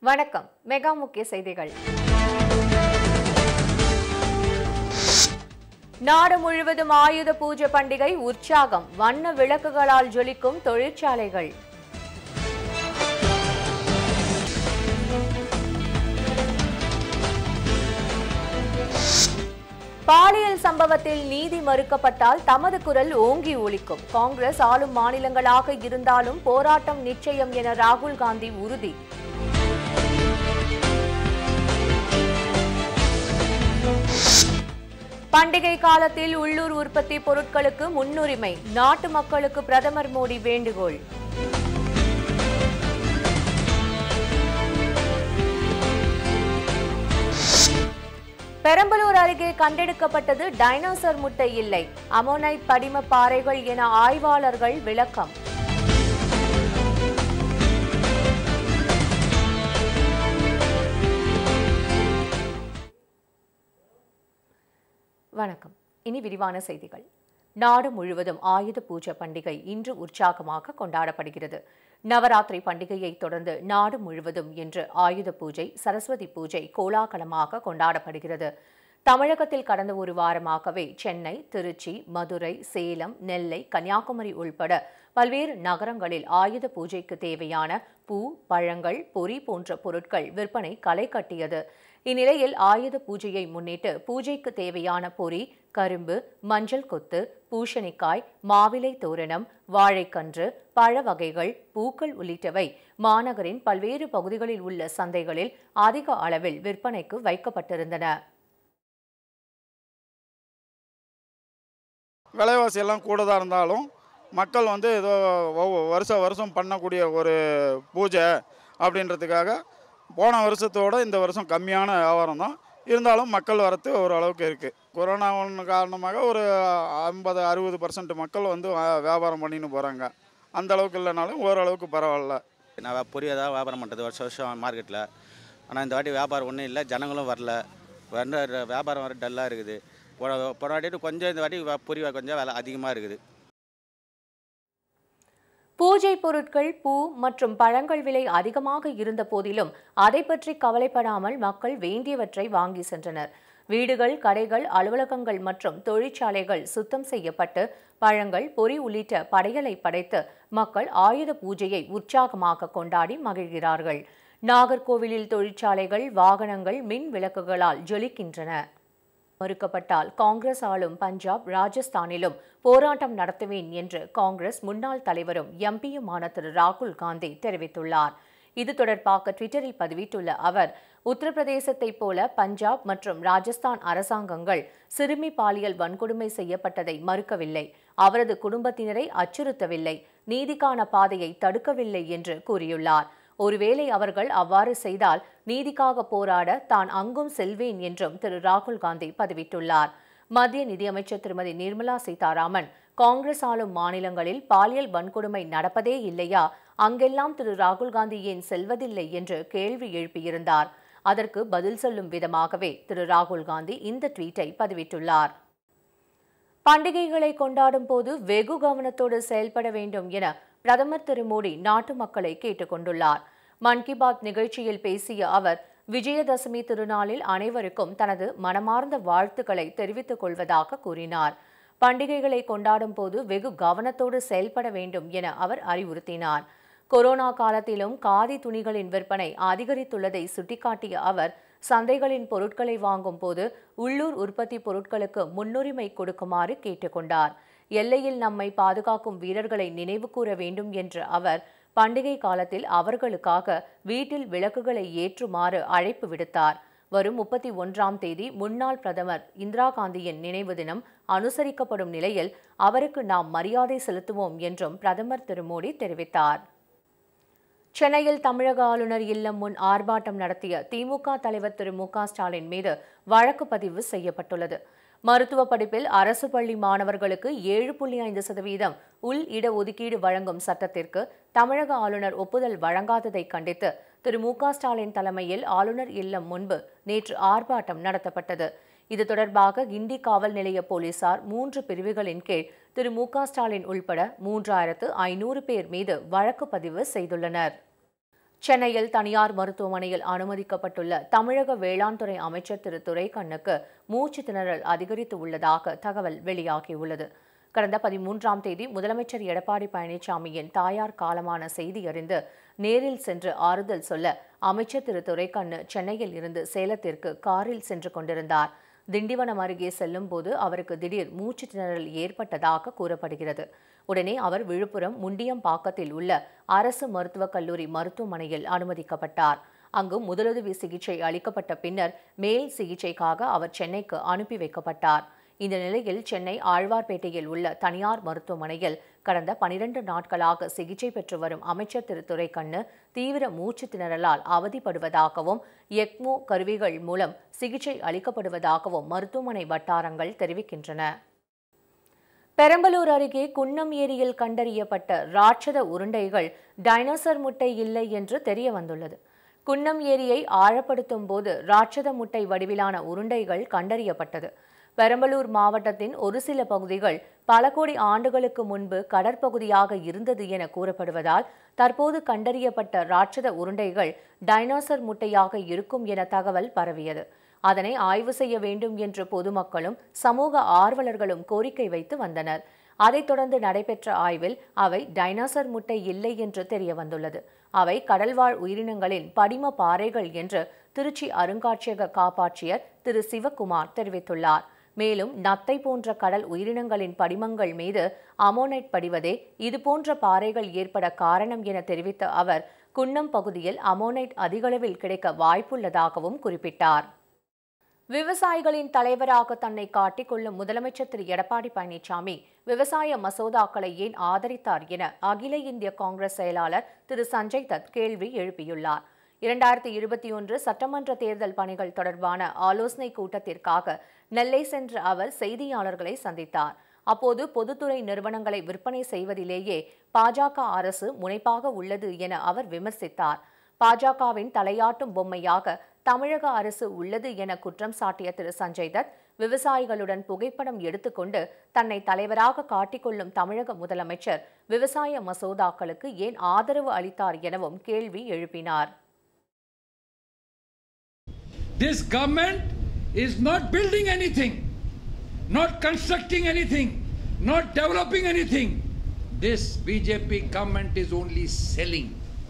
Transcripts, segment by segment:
வணக்கம் மெகா முக்கிய செய்திகள் நாடு முழுவதும் ஆயுத பூஜை பண்டிகை உற்சாகம் வண்ண விளக்குகளால் ஜொலிக்கும் தொழிற்சாலைகள் பாலியல் சம்பவத்தில் நீதி மறுக்கப்பட்டால் தமது குரல் ஓங்கி ஒலிக்கும் காங்கிரஸ் ஆளும் மாநிலங்களாக இருந்தாலும் போராட்டம் நிச்சயம் என ராகுல் காந்தி உறுதி பண்டிகை காலத்தில் உள்ளூர் உற்பத்தி பொருட்களுக்கு முன்னுரிமை நாட்டு மக்களுக்கு பிரதமர் மோடி வேண்டுகோள் பெரம்பலூர் அருகே கண்டெடுக்கப்பட்டது டைனோசர் முட்டை இல்லை அமோனைட் படிம பாறைகள் என ஆய்வாளர்கள் விளக்கம் வணக்கம் இனி விரிவான செய்திகள் நாடு முழுவதும் ஆயுத பூஜை பண்டிகை இன்று உற்சாகமாக கொண்டாடப்படுகிறது நவராத்திரி பண்டிகையை தொடர்ந்து நாடு முழுவதும் இன்று ஆயுத பூஜை சரஸ்வதி பூஜை கோலாகலமாக கொண்டாடப்படுகிறது தமிழகத்தில் கடந்த ஒரு வாரமாகவே சென்னை திருச்சி மதுரை சேலம் நெல்லை கன்னியாகுமரி உள்பட பல்வேறு நகரங்களில் ஆயுத பூஜைக்கு தேவையான பூ பழங்கள் பொறி போன்ற பொருட்கள் விற்பனை களை கட்டியது இந்நிலையில் ஆயுத பூஜையை முன்னிட்டு பூஜைக்கு தேவையான பொறி கரும்பு மஞ்சள் கொத்து பூசணிக்காய் மாவிலை தோரணம் வாழைக்கன்று பழ வகைகள் பூக்கள் உள்ளிட்டவை மாநகரின் பல்வேறு பகுதிகளில் உள்ள சந்தைகளில் அதிக அளவில் விற்பனைக்கு வைக்கப்பட்டிருந்தன விலைவாசி எல்லாம் கூட தான் இருந்தாலும் மக்கள் வந்து ஏதோ ஒவ்வொரு வருஷம் வருஷம் பண்ணக்கூடிய ஒரு பூஜை அப்படின்றதுக்காக போன வருஷத்தோட இந்த வருஷம் கம்மியான வியாபாரம் தான் இருந்தாலும் மக்கள் வரத்து ஓரளவுக்கு இருக்குது கொரோனா ஒன்று காரணமாக ஒரு ஐம்பது அறுபது பர்சன்ட் மக்கள் வந்து வா- வியாபாரம் பண்ணின்னு போகிறாங்க அந்த அளவுக்கு இல்லைனாலும் ஓரளவுக்கு பரவாயில்ல நான் வே- பொரிய தான் வியாபாரம் பண்ணுறது வருஷம் வருஷம் மார்க்கெட்டில் ஆனால் இந்த வாட்டி வியாபாரம் ஒன்றும் இல்லை ஜனங்களும் வரல வந்து ர- வியாபாரம் வர டல்லாக இருக்குது போன போன வாட்டி கொஞ்சம் இந்த வாட்டி வ- பொரி கொஞ்சம் விலை அதிகமாக இருக்குது பூஜை பொருட்கள் பூ மற்றும் பழங்கள் விலை அதிகமாக இருந்த போதிலும் அதை பற்றி கவலைப்படாமல் மக்கள் வேண்டியவற்றை வாங்கி சென்றனர் வீடுகள் கடைகள் அலுவலகங்கள் மற்றும் தொழிற்சாலைகள் சுத்தம் செய்யப்பட்டு பழங்கள் பொறி உள்ளிட்ட படையலை படைத்து மக்கள் ஆயுத பூஜையை உற்சாகமாக கொண்டாடி மகிழ்கிறார்கள் நாகர்கோவிலில் தொழிற்சாலைகள் வாகனங்கள் மின் விளக்குகளால் ஜொலிக்கின்றன மறுக்கப்பட்டால் காங்கிரஸ் ஆளும் பஞ்சாப் ராஜஸ்தானிலும் போராட்டம் நடத்துவேன் என்று காங்கிரஸ் முன்னாள் தலைவரும் எம்பியுமான திரு ராகுல் காந்தி தெரிவித்துள்ளார் இது தொடர்பாக ட்விட்டரில் பதிவிட்டுள்ள அவர் உத்தரப்பிரதேசத்தைப் போல பஞ்சாப் மற்றும் ராஜஸ்தான் அரசாங்கங்கள் சிறுமி பாலியல் வன்கொடுமை செய்யப்பட்டதை மறுக்கவில்லை அவரது குடும்பத்தினரை அச்சுறுத்தவில்லை நீதிக்கான பாதையை தடுக்கவில்லை என்று கூறியுள்ளார் ஒருவேளை அவர்கள் அவ்வாறு செய்தால் நீதிக்காக போராட தான் அங்கும் செல்வேன் என்றும் திரு ராகுல் காந்தி பதிவிட்டுள்ளார் மத்திய நிதியமைச்சர் திருமதி நிர்மலா சீதாராமன் காங்கிரஸ் ஆளும் மாநிலங்களில் பாலியல் வன்கொடுமை நடப்பதே இல்லையா அங்கெல்லாம் திரு ராகுல் காந்தி ஏன் செல்வதில்லை என்று கேள்வி எழுப்பியிருந்தார் அதற்கு பதில் சொல்லும் விதமாகவே திரு ராகுல் காந்தி இந்த ட்வீட்டை பதிவிட்டுள்ளார் பண்டிகைகளை கொண்டாடும் போது வெகு கவனத்தோடு செயல்பட வேண்டும் என பிரதமர் திரு மோடி நாட்டு மக்களை கேட்டுக்கொண்டுள்ளார் மன் கி பாத் நிகழ்ச்சியில் பேசிய அவர் விஜயதசமி திருநாளில் அனைவருக்கும் தனது மனமார்ந்த வாழ்த்துக்களை தெரிவித்துக் கொள்வதாக கூறினார் பண்டிகைகளை கொண்டாடும் போது வெகு கவனத்தோடு செயல்பட வேண்டும் என அவர் அறிவுறுத்தினார் கொரோனா காலத்திலும் காதி துணிகளின் விற்பனை அதிகரித்துள்ளதை சுட்டிக்காட்டிய அவர் சந்தைகளின் பொருட்களை வாங்கும் போது உள்ளூர் உற்பத்தி பொருட்களுக்கு முன்னுரிமை கொடுக்குமாறு கேட்டுக்கொண்டார் எல்லையில் நம்மை பாதுகாக்கும் வீரர்களை நினைவு கூற வேண்டும் என்ற அவர் பண்டிகை காலத்தில் அவர்களுக்காக வீட்டில் விளக்குகளை ஏற்றுமாறு அழைப்பு விடுத்தார் வரும் முப்பத்தி ஒன்றாம் தேதி முன்னாள் பிரதமர் இந்திரா காந்தியின் நினைவு தினம் அனுசரிக்கப்படும் நிலையில் அவருக்கு நாம் மரியாதை செலுத்துவோம் என்றும் பிரதமர் திரு மோடி தெரிவித்தார் சென்னையில் தமிழக ஆளுநர் இல்லம் முன் ஆர்ப்பாட்டம் நடத்திய திமுக தலைவர் திரு மு க ஸ்டாலின் மீது வழக்கு பதிவு செய்யப்பட்டுள்ளது மருத்துவ படிப்பில் அரசு பள்ளி மாணவர்களுக்கு ஏழு புள்ளி ஐந்து சதவீதம் உள் இட ஒதுக்கீடு வழங்கும் சட்டத்திற்கு தமிழக ஆளுநர் ஒப்புதல் வழங்காததை கண்டித்து திரு மு க ஸ்டாலின் தலைமையில் ஆளுநர் இல்லம் முன்பு நேற்று ஆர்ப்பாட்டம் நடத்தப்பட்டது இது தொடர்பாக கிண்டி காவல் நிலைய போலீசார் மூன்று பிரிவுகளின் கீழ் திரு மு க ஸ்டாலின் உள்பட மூன்றாயிரத்து ஐநூறு பேர் மீது வழக்கு பதிவு செய்துள்ளனர் சென்னையில் தனியார் மருத்துவமனையில் அனுமதிக்கப்பட்டுள்ள தமிழக வேளாண் துறை அமைச்சர் திரு துரைக்கண்ணுக்கு மூச்சு திணறல் அதிகரித்து உள்ளதாக தகவல் வெளியாகியுள்ளது கடந்த பதிமூன்றாம் தேதி முதலமைச்சர் எடப்பாடி பழனிசாமியின் தாயார் காலமான செய்தி அறிந்து நேரில் சென்று ஆறுதல் சொல்ல அமைச்சர் திரு துரைக்கண்ணு சென்னையில் இருந்து சேலத்திற்கு காரில் சென்று கொண்டிருந்தார் திண்டிவனம் அருகே செல்லும்போது அவருக்கு திடீர் மூச்சு திணறல் ஏற்பட்டதாக கூறப்படுகிறது உடனே அவர் விழுப்புரம் முண்டியம்பாக்கத்தில் உள்ள அரசு மருத்துவக் கல்லூரி மருத்துவமனையில் அனுமதிக்கப்பட்டார் அங்கு முதலுதவி சிகிச்சை அளிக்கப்பட்ட பின்னர் மேல் சிகிச்சைக்காக அவர் சென்னைக்கு அனுப்பி வைக்கப்பட்டார் இந்த நிலையில் சென்னை ஆழ்வார்பேட்டையில் உள்ள தனியார் மருத்துவமனையில் கடந்த பனிரெண்டு நாட்களாக சிகிச்சை பெற்று வரும் அமைச்சர் திரு துரைக்கண்ணு தீவிர மூச்சு திணறலால் அவதிப்படுவதாகவும் எக்மோ கருவிகள் மூலம் சிகிச்சை அளிக்கப்படுவதாகவும் மருத்துவமனை வட்டாரங்கள் தெரிவிக்கின்றன பெரம்பலூர் அருகே குன்னம் ஏரியில் கண்டறியப்பட்ட ராட்சத உருண்டைகள் டைனோசர் முட்டை இல்லை என்று தெரிய வந்துள்ளது குன்னம் ஏரியை ஆழப்படுத்தும் போது ராட்சத முட்டை வடிவிலான உருண்டைகள் கண்டறியப்பட்டது பெரம்பலூர் மாவட்டத்தின் ஒரு சில பகுதிகள் பல கோடி ஆண்டுகளுக்கு முன்பு கடற்பகுதியாக இருந்தது என கூறப்படுவதால் தற்போது கண்டறியப்பட்ட ராட்சத உருண்டைகள் டைனோசர் முட்டையாக இருக்கும் என தகவல் பரவியது அதனை ஆய்வு செய்ய வேண்டும் என்று பொதுமக்களும் சமூக ஆர்வலர்களும் கோரிக்கை வைத்து வந்தனர் அதைத் தொடர்ந்து நடைபெற்ற ஆய்வில் அவை டைனோசர் முட்டை இல்லை என்று தெரிய வந்துள்ளது அவை கடல்வாழ் உயிரினங்களின் படிம பாறைகள் என்று திருச்சி அருங்காட்சியக காப்பாட்சியர் திரு சிவக்குமார் தெரிவித்துள்ளார் மேலும் நத்தை போன்ற கடல் உயிரினங்களின் படிமங்கள் மீது அமோனைட் படிவதே இதுபோன்ற பாறைகள் ஏற்பட காரணம் என தெரிவித்த அவர் குன்னம் பகுதியில் அமோனைட் அதிகளவில் கிடைக்க வாய்ப்புள்ளதாகவும் குறிப்பிட்டார் விவசாயிகளின் தலைவராக தன்னை காட்டிக்கொள்ளும் முதலமைச்சர் திரு எடப்பாடி பழனிசாமி விவசாய மசோதாக்களை ஏன் ஆதரித்தார் என அகில இந்திய காங்கிரஸ் செயலாளர் திரு சஞ்சய் தத் கேள்வி எழுப்பியுள்ளார் இரண்டாயிரத்தி இருபத்தி ஒன்று சட்டமன்ற தேர்தல் பணிகள் தொடர்பான ஆலோசனை கூட்டத்திற்காக நெல்லை சென்ற அவர் செய்தியாளர்களை சந்தித்தார் அப்போது பொதுத்துறை நிறுவனங்களை விற்பனை செய்வதிலேயே பாஜக அரசு முனைப்பாக உள்ளது என அவர் விமர்சித்தார் பாஜகவின் தலையாட்டும் பொம்மையாக தமிழக அரசு உள்ளது என குற்றம் சாட்டிய திரு சஞ்சய் தத் விவசாயிகளுடன் புகைப்படம் எடுத்துக்கொண்டு தன்னை தலைவராக காட்டிக்கொள்ளும் தமிழக முதலமைச்சர் விவசாய மசோதாக்களுக்கு ஏன் ஆதரவு அளித்தார் எனவும் கேள்வி எழுப்பினார் This government is not building anything, not constructing anything, not developing anything. This BJP government is only selling.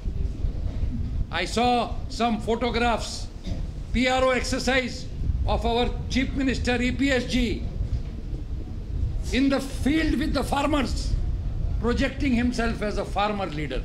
I saw some photographs, PRO exercise of our Chief Minister EPSG in the field with the farmers, projecting himself as a farmer leader.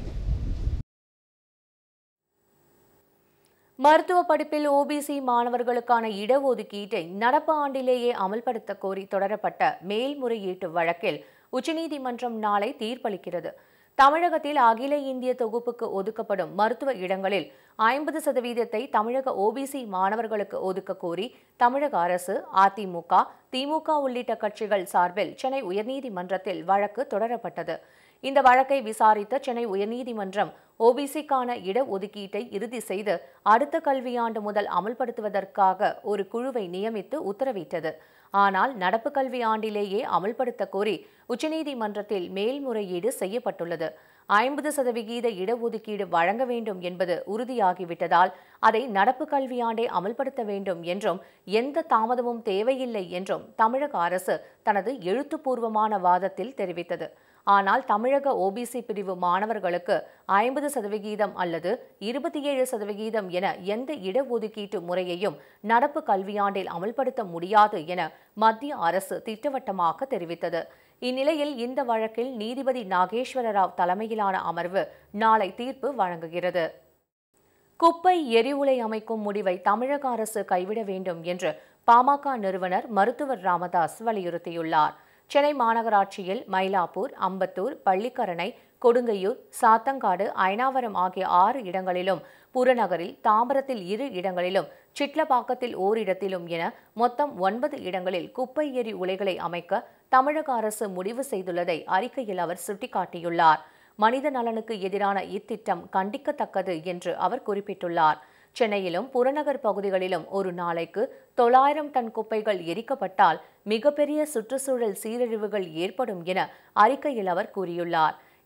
மருத்துவ படிப்பில் OBC மாணவர்களுக்கான இடஒதுக்கீட்டை நடப்பு ஆண்டிலேயே அமல்படுத்த கோரி தொடரப்பட்ட மேல்முறையீட்டு வழக்கில் உச்சநீதிமன்றம் நாளை தீர்ப்பளிக்கிறது தமிழகத்தில் அகில இந்திய தொகுப்புக்கு ஒதுக்கப்படும் மருத்துவ இடங்களில் ஐம்பது சதவீதத்தை தமிழக ஓபிசி மாணவர்களுக்கு ஒதுக்க கோரி தமிழக அரசு அதிமுக திமுக உள்ளிட்ட கட்சிகள் சார்பில் சென்னை உயர்நீதிமன்றத்தில் வழக்கு தொடரப்பட்டது இந்த வழக்கை விசாரித்த சென்னை உயர்நீதிமன்றம் ஓபிசிக்கான இடஒதுக்கீட்டை இறுதி செய்து அடுத்த கல்வியாண்டு முதல் அமல்படுத்துவதற்காக ஒரு குழுவை நியமித்து உத்தரவிட்டது ஆனால் நடப்பு கல்வி ஆண்டிலேயே அமல்படுத்த கோரி உச்சநீதிமன்றத்தில் மேல்முறையீடு செய்யப்பட்டுள்ளது ஐம்பது சதவிகித இடஒதுக்கீடு வழங்க வேண்டும் என்பது உறுதியாகிவிட்டதால் அதை நடப்பு கல்வியாண்டே அமல்படுத்த வேண்டும் என்றும் எந்த தாமதமும் தேவையில்லை என்றும் தமிழக அரசு தனது எழுத்துப்பூர்வமான வாதத்தில் தெரிவித்தது ஆனால் தமிழக ஓபிசி பிரிவு மாணவர்களுக்கு ஐம்பது சதவிகிதம் அல்லது இருபத்தி ஏழு சதவிகிதம் என எந்த இடஒதுக்கீட்டு முறையையும் நடப்பு கல்வியாண்டில் அமல்படுத்த முடியாது என மத்திய அரசு திட்டவட்டமாக தெரிவித்தது இந்நிலையில் இந்த வழக்கில் நீதிபதி நாகேஸ்வர ராவ் தலைமையிலான அமர்வு நாளை தீர்ப்பு வழங்குகிறது குப்பை எரிவுலை அமைக்கும் முடிவை தமிழக அரசு கைவிட வேண்டும் என்று பாமக நிறுவனர் மருத்துவர் ராமதாஸ் வலியுறுத்தியுள்ளார் சென்னை மாநகராட்சியில் மயிலாப்பூர் அம்பத்தூர் பள்ளிக்கரணை கொடுங்கையூர் சாத்தங்காடு அயனாவரம் ஆகிய ஆறு இடங்களிலும் புறநகரில் தாம்பரத்தில் இரு இடங்களிலும் சிட்லப்பாக்கத்தில் ஓரிடத்திலும் என மொத்தம் ஒன்பது இடங்களில் குப்பை எரி உலைகளை அமைக்க தமிழக அரசு முடிவு செய்துள்ளதை அறிக்கையில் அவர் சுட்டிக்காட்டியுள்ளார் மனித நலனுக்கு எதிரான இத்திட்டம் கண்டிக்கத்தக்கது என்று அவர் குறிப்பிட்டுள்ளார் சென்னையிலும் புறநகர் பகுதிகளிலும் ஒரு நாளைக்கு தொள்ளாயிரம் டன் குப்பைகள் எரிக்கப்பட்டால் மிகப்பெரிய சுற்றுச்சூழல் சீரழிவுகள் ஏற்படும் என அறிக்கையில் அவர் கூறியுள்ளார்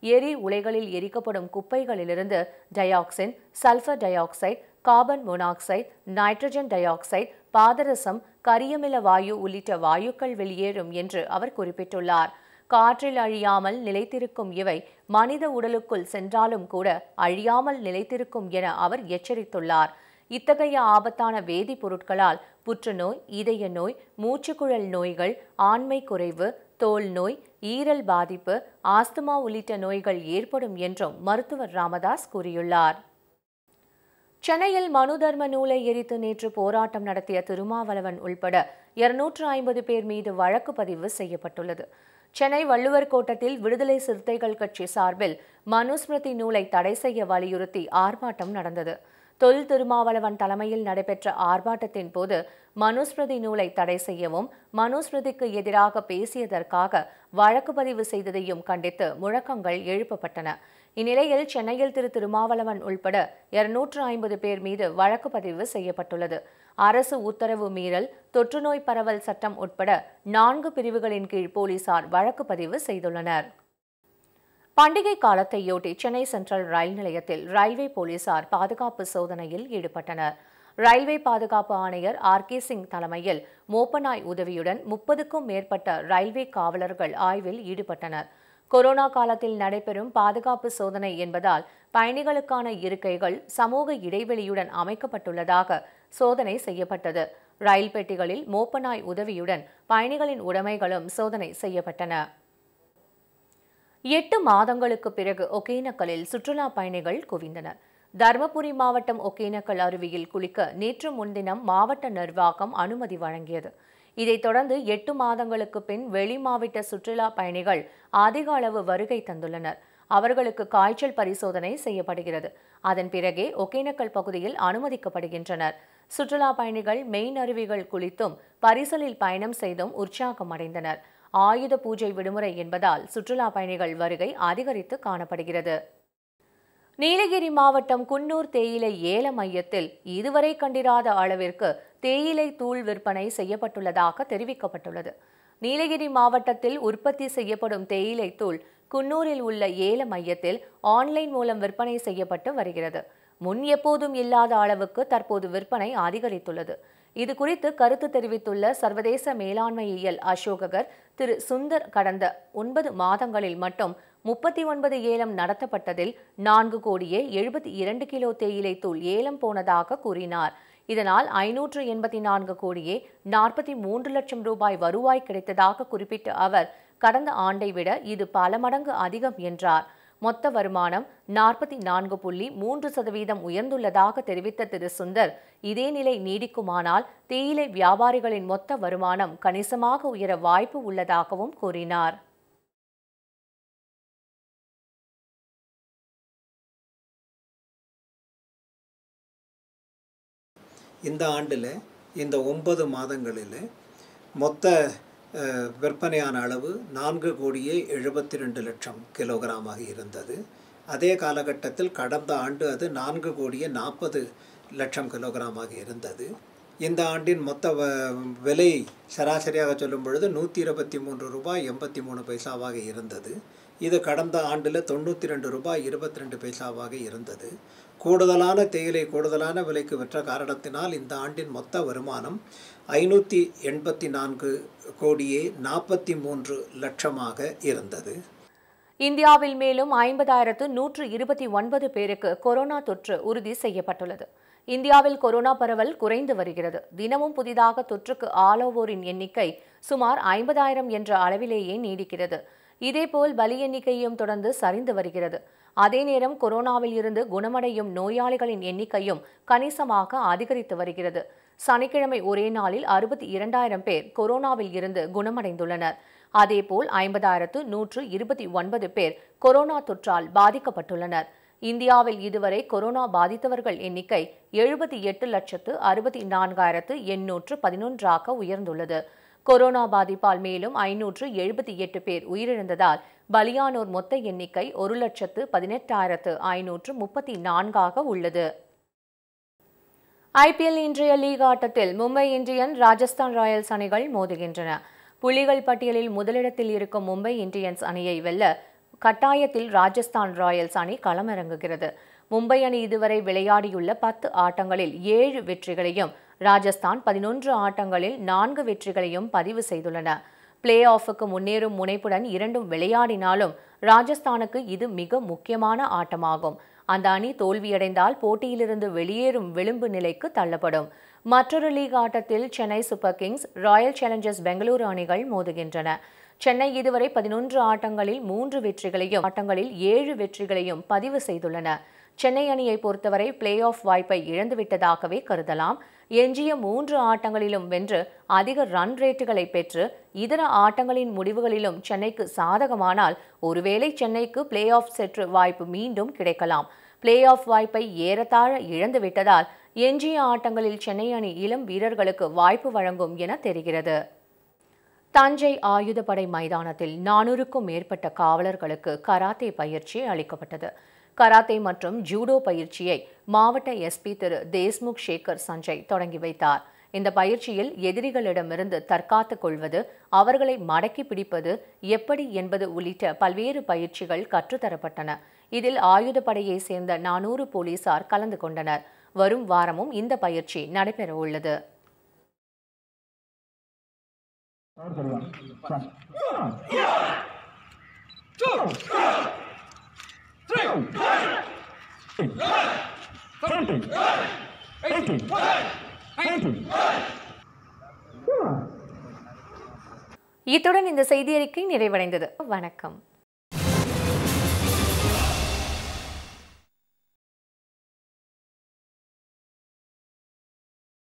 எரி உலைகளில் எரிக்கப்படும் குப்பைகளிலிருந்து dioxin sulphur dioxide carbon monoxide nitrogen dioxide பாதரசம் கரியமில வாயு உள்ளிட்ட வாயுக்கள் வெளியேறும் என்று அவர் குறிப்பிட்டுள்ளார் காற்றில் அழியாமல் நிலைத்திருக்கும் இவை மனித உடலுக்குள் சென்றாலும் கூட அழியாமல் நிலைத்திருக்கும் என அவர் எச்சரித்துள்ளார் இத்தகைய ஆபத்தான வேதிப்பொருட்களால் புற்றுநோய் இதய நோய் மூச்சுக்குழல் நோய்கள் ஆண்மை குறைவு தோல் நோய் ஈரல் பாதிப்பு ஆஸ்துமா உள்ளிட்ட நோய்கள் ஏற்படும் என்றும் மருத்துவர் ராமதாஸ் கூறியுள்ளார் சென்னையில் மனு தர்ம நூலை எரித்து நேற்று போராட்டம் நடத்திய திருமாவளவன் உள்பட இருநூற்று ஐம்பது பேர் மீது வழக்கு பதிவு செய்யப்பட்டுள்ளது சென்னை வள்ளுவர் கோட்டத்தில் விடுதலை சிறுத்தைகள் கட்சி சார்பில் மனுஸ்மிருதி நூலை தடை செய்ய வலியுறுத்தி ஆர்ப்பாட்டம் நடந்தது தொல் திருமாவளவன் தலைமையில் நடைபெற்ற ஆர்ப்பாட்டத்தின் போது மனுஸ்மிருதி நூலை தடை செய்யவும் மனுஸ்மிருதிக்கு எதிராக பேசியதற்காக வழக்கு பதிவு செய்ததையும் கண்டித்து முழக்கங்கள் எழுப்பப்பட்டன இந்நிலையில் சென்னையில் திரு திருமாவளவன் உள்பட இருநூற்று ஐம்பது பேர் மீது வழக்கு பதிவு செய்யப்பட்டுள்ளது அரசு உத்தரவு மீறல் தொற்றுநோய் பரவல் சட்டம் உட்பட நான்கு பிரிவுகளின் கீழ் போலீசார் வழக்கு பதிவு செய்துள்ளனர் பண்டிகை காலத்தையொட்டி சென்னை சென்ட்ரல் ரயில் நிலையத்தில் ரயில்வே போலீசார் பாதுகாப்பு சோதனையில் ஈடுபட்டனர் ரயில்வே பாதுகாப்பு ஆணையர் ஆர் கே சிங் தலைமையில் மோப்பநாய் உதவியுடன் முப்பதுக்கும் மேற்பட்ட ரயில்வே காவலர்கள் ஆய்வில் ஈடுபட்டனர் கொரோனா காலத்தில் நடைபெறும் பாதுகாப்பு சோதனை என்பதால் பயணிகளுக்கான இருக்கைகள் சமூக இடைவெளியுடன் அமைக்கப்பட்டுள்ளதாக சோதனை செய்யப்பட்டது ரயில் பெட்டிகளில் மோப்பநாய் உதவியுடன் பயணிகளின் உடைமைகளும் சோதனை செய்யப்பட்டன எட்டு மாதங்களுக்கு பிறகு ஒகேனக்கலில் சுற்றுலா பயணிகள் குவிந்தனர் தருமபுரி மாவட்டம் ஒகேனக்கல் அருவியில் குளிக்க நேற்று முன்தினம் மாவட்ட நிர்வாகம் அனுமதி வழங்கியது இதைத் தொடர்ந்து எட்டு மாதங்களுக்கு பின் வெளி மாவட்ட சுற்றுலா பயணிகள் அதிக அளவு வருகை தந்துள்ளனர் அவர்களுக்கு காய்ச்சல் பரிசோதனை செய்யப்படுகிறது அதன் பிறகே ஒகேனக்கல் பகுதியில் அனுமதிக்கப்படுகின்றனர் சுற்றுலா பயணிகள் மெயின் அருவிகள் குளித்தும் பரிசலில் பயணம் செய்தும் உற்சாகம் அடைந்தனர் ஆயுத பூஜை விடுமுறை என்பதால் சுற்றுலா பயணிகள் வருகை அதிகரித்து காணப்படுகிறது நீலகிரி மாவட்டம் குன்னூர் தேயிலை ஏல மையத்தில் இதுவரை கண்டிராத அளவிற்கு தேயிலை தூள் விற்பனை செய்யப்பட்டுள்ளதாக தெரிவிக்கப்பட்டுள்ளது நீலகிரி மாவட்டத்தில் உற்பத்தி செய்யப்படும் தேயிலை தூள் குன்னூரில் உள்ள ஏல மையத்தில் ஆன்லைன் மூலம் விற்பனை செய்யப்பட்டு வருகிறது முன் எப்போதும் இல்லாத அளவுக்கு தற்போது விற்பனை அதிகரித்துள்ளது இது குறித்து கருத்து தெரிவித்துள்ள சர்வதேச மேலாண்மையியல் அசோககர் திரு சுந்தர் கடந்த ஒன்பது மாதங்களில் மட்டும் முப்பத்தி ஒன்பது ஏலம் நடத்தப்பட்டதில் நான்கு கோடியே எழுபத்தி இரண்டு கிலோ தேயிலை தூள் ஏலம் போனதாக கூறினார் இதனால் ஐநூற்று எண்பத்தி நான்கு கோடியே நாற்பத்தி மூன்று லட்சம் ரூபாய் வருவாய் கிடைத்ததாக குறிப்பிட்ட அவர் கடந்த ஆண்டை விட இது பல மடங்கு அதிகம் என்றார் மொத்த வருமானம் நாற்பத்தி நான்கு புள்ளி மூன்று சதவீதம் உயர்ந்துள்ளதாக தெரிவித்த திரு சுந்தர் இதே நிலை நீடிக்குமானால் தேயிலை வியாபாரிகளின் மொத்த வருமானம் கணிசமாக உயர வாய்ப்பு உள்ளதாகவும் கூறினார் இந்த ஆண்டில் இந்த ஒன்பது மாதங்களில் மொத்த அஹ், விற்பனையான அளவு நான்கு கோடியே எழுபத்தி ரெண்டு லட்சம் கிலோகிராமாக இருந்தது அதே காலகட்டத்தில் கடந்த ஆண்டு அது நான்கு கோடியே நாற்பது லட்சம் கிலோகிராமாக இருந்தது இந்த ஆண்டின் மொத்த வ விலை சராசரியாக சொல்லும் பொழுது நூற்றி இருபத்தி மூன்று ரூபாய் எண்பத்தி மூணு பைசாவாக இருந்தது இது கடந்த ஆண்டில் தொண்ணூற்றி ரெண்டு ரூபாய் இருபத்தி ரெண்டு பைசாவாக இருந்தது கூடுதலான தேயிலை கூடுதலான விலைக்கு விற்ற காரணத்தினால் இந்த ஆண்டின் மொத்த வருமானம் ஐநூற்றி எண்பத்தி நான்கு கோடியே நாற்பத்தி மூன்று லட்சமாக இருந்தது இந்தியாவில் மேலும் ஐம்பதாயிரத்து நூற்று இருபத்தி ஒன்பது பேருக்கு கொரோனா தொற்று உறுதி செய்யப்பட்டுள்ளது இந்தியாவில் கொரோனா பரவல் குறைந்து வருகிறது தினமும் புதிதாக தொற்றுக்கு ஆளாவோரின் எண்ணிக்கை சுமார் ஐம்பதாயிரம் என்ற அளவிலேயே நீடிக்கிறது இதேபோல் பலி எண்ணிக்கையும் தொடர்ந்து சரிந்து வருகிறது அதே நேரம் கொரோனாவில் இருந்து குணமடையும் நோயாளிகளின் எண்ணிக்கையும் கணிசமாக அதிகரித்து வருகிறது சனிக்கிழமை ஒரே நாளில் அறுபத்தி இரண்டாயிரம் பேர் கொரோனாவில் இருந்து குணமடைந்துள்ளனர் அதேபோல் ஐம்பதாயிரத்து நூற்று இருபத்தி ஒன்பது பேர் கொரோனா தொற்றால் பாதிக்கப்பட்டுள்ளனர் இந்தியாவில் இதுவரை கொரோனா பாதித்தவர்கள் எண்ணிக்கை எழுபத்தி எட்டு லட்சத்து அறுபத்தி நான்காயிரத்து எண்ணூற்று பதினொன்றாக உயர்ந்துள்ளது கொரோனா பாதிப்பால் மேலும் ஐநூற்று எழுபத்தி எட்டு பேர் உயிரிழந்ததால் பலியானோர் மொத்த எண்ணிக்கை ஒரு லட்சத்து பதினெட்டாயிரத்து ஐநூற்று முப்பத்தி நான்காக உள்ளது ஐபிஎல் இன்றைய லீக் ஆட்டத்தில் மும்பை இந்தியன் ராஜஸ்தான் ராயல்ஸ் அணிகள் மோதுகின்றன புள்ளிகள் பட்டியலில் முதலிடத்தில் இருக்கும் மும்பை இந்தியன்ஸ் அணியை வெல்ல கட்டாயத்தில் ராஜஸ்தான் ராயல்ஸ் அணி களமிறங்குகிறது மும்பை அணி இதுவரை விளையாடியுள்ள பத்து ஆட்டங்களில் ஏழு வெற்றிகளையும் ராஜஸ்தான் பதினொன்று ஆட்டங்களில் நான்கு வெற்றிகளையும் பதிவு செய்துள்ளன பிளே ஆஃபுக்கு முன்னேறும் முனைப்புடன் இரண்டும் விளையாடினாலும் ராஜஸ்தானுக்கு இது மிக முக்கியமான ஆட்டமாகும் அந்த அணி தோல்வியடைந்தால் போட்டியிலிருந்து வெளியேறும் விளிம்பு நிலைக்கு தள்ளப்படும் மற்றொரு லீக் ஆட்டத்தில் Chennai super kings royal challengers Bengaluru அணிகள் மோதுகின்றன சென்னை இதுவரை பதினொன்று ஆட்டங்களில் மூன்று வெற்றிகளையும் ஆட்டங்களில் ஏழு வெற்றிகளையும் பதிவு செய்துள்ளன சென்னை அணியை பொறுத்தவரை பிளே ஆஃப் வாய்ப்பை இழந்துவிட்டதாகவே கருதலாம் எஞ்சிய மூன்று ஆட்டங்களிலும் வென்று அதிக ரன் ரேட்டுகளை பெற்று இதர ஆட்டங்களின் முடிவுகளிலும் சென்னைக்கு சாதகமானால் ஒருவேளை சென்னைக்கு பிளே ஆஃப் செற்று வாய்ப்பு மீண்டும் கிடைக்கலாம் பிளே ஆஃப் வாய்ப்பை ஏறத்தாழ இழந்துவிட்டதால் எஞ்சிய ஆட்டங்களில் சென்னை அணி இளம் வீரர்களுக்கு வாய்ப்பு வழங்கும் என தெரிகிறது தஞ்சை ஆயுதப்படை மைதானத்தில் நானூறுக்கும் மேற்பட்ட காவலர்களுக்கு கராத்தே பயிற்சி அளிக்கப்பட்டது கராத்தே மற்றும் ஜூடோ பயிற்சியை மாவட்ட எஸ்பி திரு தேஸ்முக் சேகர் சஞ்சய் தொடங்கி வைத்தார் இந்த பயிற்சியில் எதிரிகளிடமிருந்து தற்காத்துக் கொள்வது அவர்களை மடக்கி பிடிப்பது எப்படி என்பது உள்ளிட்ட பல்வேறு பயிற்சிகள் கற்றுத்தரப்பட்டன இதில் ஆயுதப்படையை சேர்ந்த நானூறு போலீசார் கலந்து கொண்டனர் வரும் வாரமும் இந்த பயிற்சி நடைபெற உள்ளது இத்துடன் இந்த செய்தி அறிக்கை நிறைவடைந்தது வணக்கம்